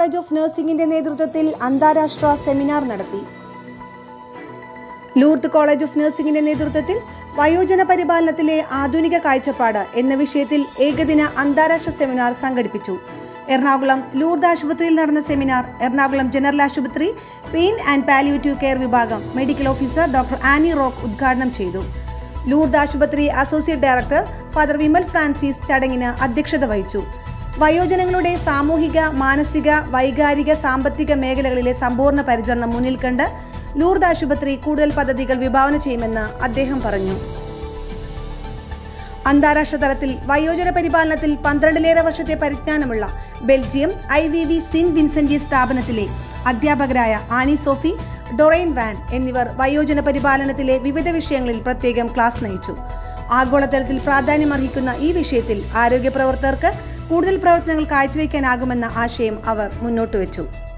college of നഴ്സിംഗിന്റെ നേതൃത്വത്തിൽ അന്താരാഷ്ട്ര seminar നടത്തി ലൂർദ് കോളേജ് ഓഫ് നഴ്സിംഗിന്റെ നേതൃത്വത്തിൽ വയോജന പരിപാലനത്തിലെ ആധുനിക കാഴ്ചപ്പാട് എന്ന വിഷയത്തിൽ ഏകദിന അന്താരാഷ്ട്ര സെമിനാർ സംഘടിപ്പിച്ചു എറണാകുളം ലൂർദ് ആശുപത്രിയിൽ നടന്ന സെമിനാർ എറണാകുളം ജനറൽ ആശുപത്രി പെയിൻ ആൻഡ് പാലിയേറ്റീവ് കെയർ വിഭാഗം medical officer doctor Annie Rock ഉദ്ഘാടനം ചെയ്തു ലൂർദ് ആശുപത്രി associate director father Vimal Francis ചടങ്ങിന് അധ്യക്ഷത വഹിച്ചു വയോജനങ്ങളുടെ സാമൂഹിക മാനസിക വൈകാരിക സാമ്പത്തിക മേഖലകളിലെ സമ്പൂർണ്ണ പരിചരണം മുന്നിൽ കണ്ട് ലൂർദ് ആശുപത്രി കൂടുതൽ പദ്ധതികൾ വിഭാവന ചെയ്യുമെന്ന് അദ്ദേഹം പറഞ്ഞു അന്താരാഷ്ട്ര തലത്തിൽ വയോജന പരിപാലനത്തിൽ പന്ത്രണ്ടിലേറെ വർഷത്തെ പരിജ്ഞാനമുള്ള ബെൽജിയം ഐ വി വി സിൻ വിൻസെന്റി സ്ഥാപനത്തിലെ അധ്യാപകരായ ആനി സോഫി ഡൊറൈൻ വാൻ എന്നിവർ വയോജന പരിപാലനത്തിലെ വിവിധ വിഷയങ്ങളിൽ പ്രത്യേകം ക്ലാസ് നയിച്ചു ആഗോളതലത്തിൽ പ്രാധാന്യമർഹിക്കുന്ന ഈ വിഷയത്തിൽ ആരോഗ്യ പ്രവർത്തകർക്ക് കൂടുതൽ പ്രവർത്തനങ്ങൾ കാഴ്ചവെക്കാനാകുമെന്ന ആശയം അവർ മുന്നോട്ട് വെച്ചു